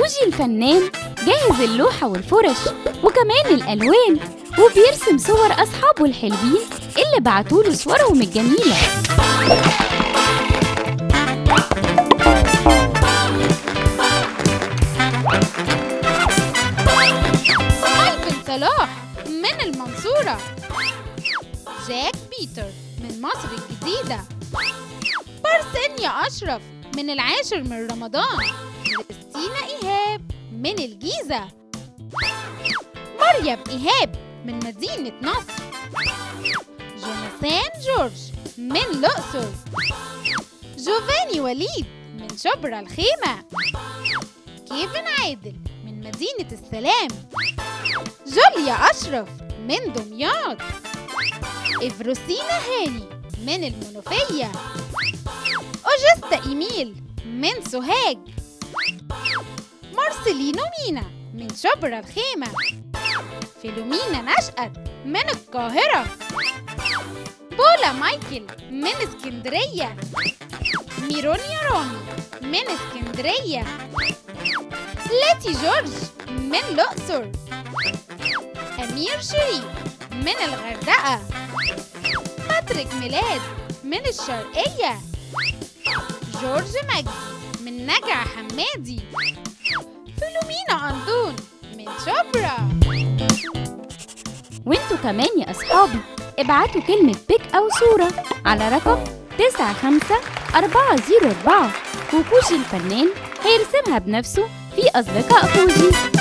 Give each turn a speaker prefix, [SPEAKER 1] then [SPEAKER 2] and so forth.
[SPEAKER 1] كوجي الفنان جاهز اللوحة والفرش وكمان الألوان وبيرسم صور أصحابه الحلوين اللي بعتوله صورهم الجميلة
[SPEAKER 2] مايكل صلاح من المنصورة جاك بيتر من مصر الجديدة بارسينيا أشرف من العاشر من رمضان كريستينا إيهاب من الجيزة مريم إيهاب من مدينة نصر جوناثان جورج من الأقصر جوفاني وليد من شبرا الخيمة كيفن عادل من مدينة السلام جوليا أشرف من دمياط إفروسينا هاني من المنوفية أوجستا إيميل من سوهاج مارسيلينو مينا من شبرا الخيمة فيلومينا نشأت من القاهرة بولا مايكل من اسكندرية ميرونيا رامي من اسكندرية لاتي جورج من الأقصر أمير شريف من الغردقة باتريك ميلاد من الشرقية جورج مجدي من نجع حمادي فيلومينا أندون من شبرا
[SPEAKER 1] وانتوا كمان يا أصحابي ابعتوا كلمة بيك أو صورة على رقم 95404 وكوجي الفنان هيرسمها بنفسه في أصدقاء كوجي